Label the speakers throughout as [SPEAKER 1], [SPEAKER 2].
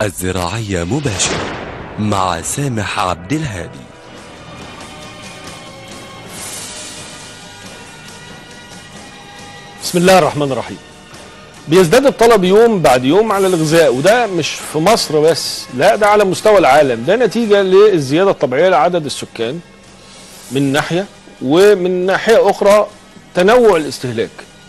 [SPEAKER 1] الزراعية مباشر مع سامح عبد الهادي
[SPEAKER 2] بسم الله الرحمن الرحيم بيزداد الطلب يوم بعد يوم على الغذاء وده مش في مصر بس لا ده على مستوى العالم ده نتيجة للزيادة الطبيعية لعدد السكان من ناحية ومن ناحية أخرى تنوع الاستهلاك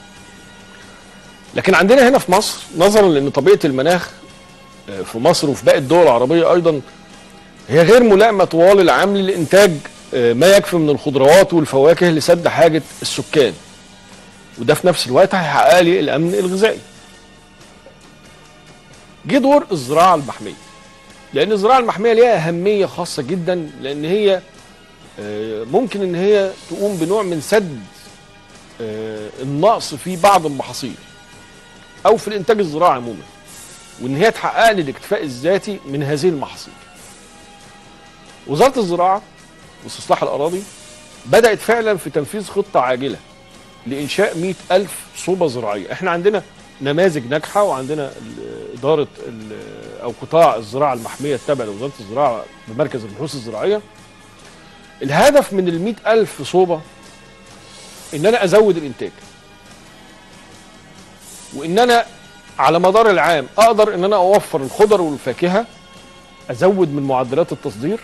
[SPEAKER 2] لكن عندنا هنا في مصر نظرا لأن طبيعة المناخ آه، في مصر وفي باقي الدول العربية أيضا هي غير ملائمة طوال العام للإنتاج آه، ما يكفي من الخضروات والفواكه لسد حاجة السكان وده في نفس الوقت هيحقق لي الامن الغذائي. جه دور الزراعه المحميه. لان الزراعه المحميه ليها اهميه خاصه جدا لان هي آه، ممكن ان هي تقوم بنوع من سد آه، النقص في بعض المحاصيل او في الانتاج الزراعي عموما. وان هي تحقق لي الاكتفاء الذاتي من هذه المحاصيل. وزاره الزراعه واستصلاح الاراضي بدات فعلا في تنفيذ خطه عاجله لإنشاء مئة ألف صوبة زراعية احنا عندنا نماذج ناجحة وعندنا ال- إدارة ال- أو قطاع الزراعة المحمية التابع لوزارة الزراعة بمركز البحوث الزراعية الهدف من المئة ألف صوبة إن أنا أزود الإنتاج وإن أنا على مدار العام أقدر إن أنا أوفر الخضر والفاكهة أزود من معدلات التصدير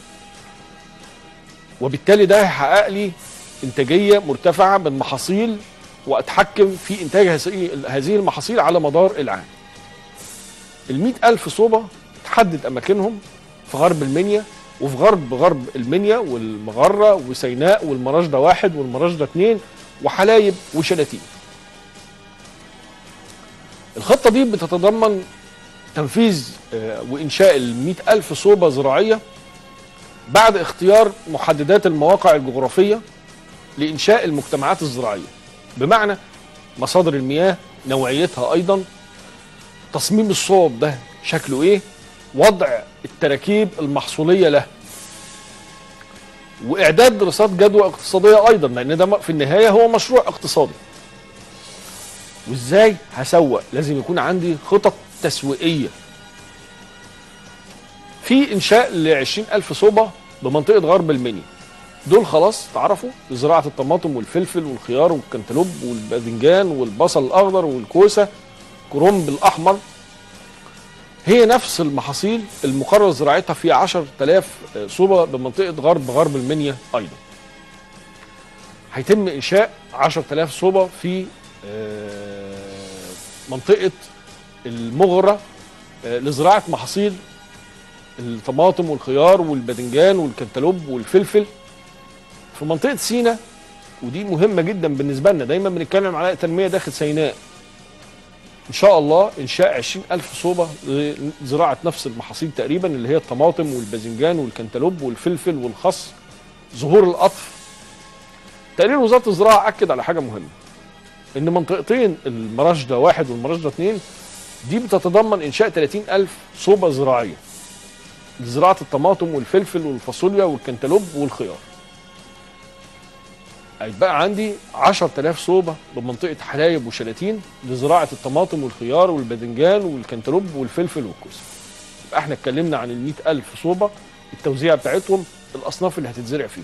[SPEAKER 2] وبالتالي ده هيحقق لي انتاجيه مرتفعه من محاصيل واتحكم في انتاج هذه- هذه المحاصيل على مدار العام. ال ألف صوبه تحدد اماكنهم في غرب المنيا وفي غرب غرب المنيا والمغره وسيناء والمراشده واحد والمراشده اثنين وحلايب وشلاتين. الخطه دي بتتضمن تنفيذ آه، وانشاء ال ألف صوبه زراعيه بعد اختيار محددات المواقع الجغرافيه لإنشاء المجتمعات الزراعية بمعنى مصادر المياه نوعيتها أيضا تصميم الصوب ده شكله إيه وضع التراكيب المحصولية له وإعداد دراسات جدوى اقتصادية أيضا لأن ده في النهاية هو مشروع اقتصادي وإزاي هسوق لازم يكون عندي خطط تسويقية في إنشاء لعشرين ألف صوبة بمنطقة غرب المنيا دول خلاص اتعرفوا زراعه الطماطم والفلفل والخيار والكنتالوب والباذنجان والبصل الاخضر والكوسه كرنب الاحمر هي نفس المحاصيل المقرر زراعتها في 10000 صوبه بمنطقه غرب غرب المنيا ايضا. هيتم انشاء 10000 صوبه في آه، منطقه المغره آه، لزراعه محاصيل الطماطم والخيار والباذنجان والكنتالوب والفلفل في منطقه سينا ودي مهمه جدا بالنسبه لنا دايما بنتكلم على تنميه داخل سيناء ان شاء الله انشاء 20000 صوبه لزراعه نفس المحاصيل تقريبا اللي هي الطماطم والباذنجان والكنتالوب والفلفل والخس ظهور القطف تقرير وزاره الزراعه اكد على حاجه مهمه ان منطقتين المراشده واحد والمراشده اثنين دي بتتضمن انشاء 30000 صوبه زراعيه لزراعه الطماطم والفلفل والفاصوليا والكنتالوب والخيار هيبقى عندي 10000 صوبة بمنطقة حلايب وشلاتين لزراعة الطماطم والخيار والباذنجان والكنتالوب والفلفل والكوسة. يبقى احنا اتكلمنا عن ال 100000 صوبة التوزيع بتاعتهم الأصناف اللي هتتزرع فيهم.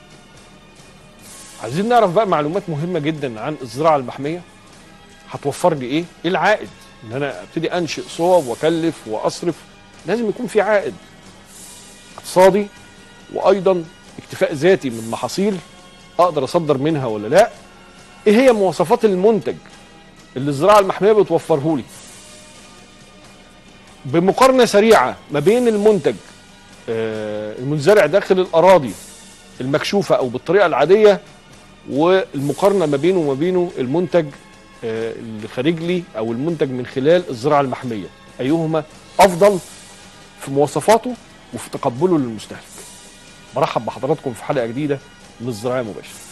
[SPEAKER 2] عايزين نعرف بقى معلومات مهمة جدا عن الزراعة المحمية هتوفر لي ايه؟ ايه العائد؟ ان انا ابتدي انشئ صوب واكلف واصرف لازم يكون في عائد اقتصادي وايضا اكتفاء ذاتي من محاصيل اقدر اصدر منها ولا لا ايه هي مواصفات المنتج اللي الزراعه المحميه بتوفره لي بمقارنه سريعه ما بين المنتج آه، المنزرع داخل الاراضي المكشوفه او بالطريقه العاديه والمقارنه ما بينه وما بينه المنتج آه، اللي خارج لي او المنتج من خلال الزراعه المحميه ايهما افضل في مواصفاته وفي تقبله للمستهلك برحب بحضراتكم في حلقه جديده من الزراعه مباشر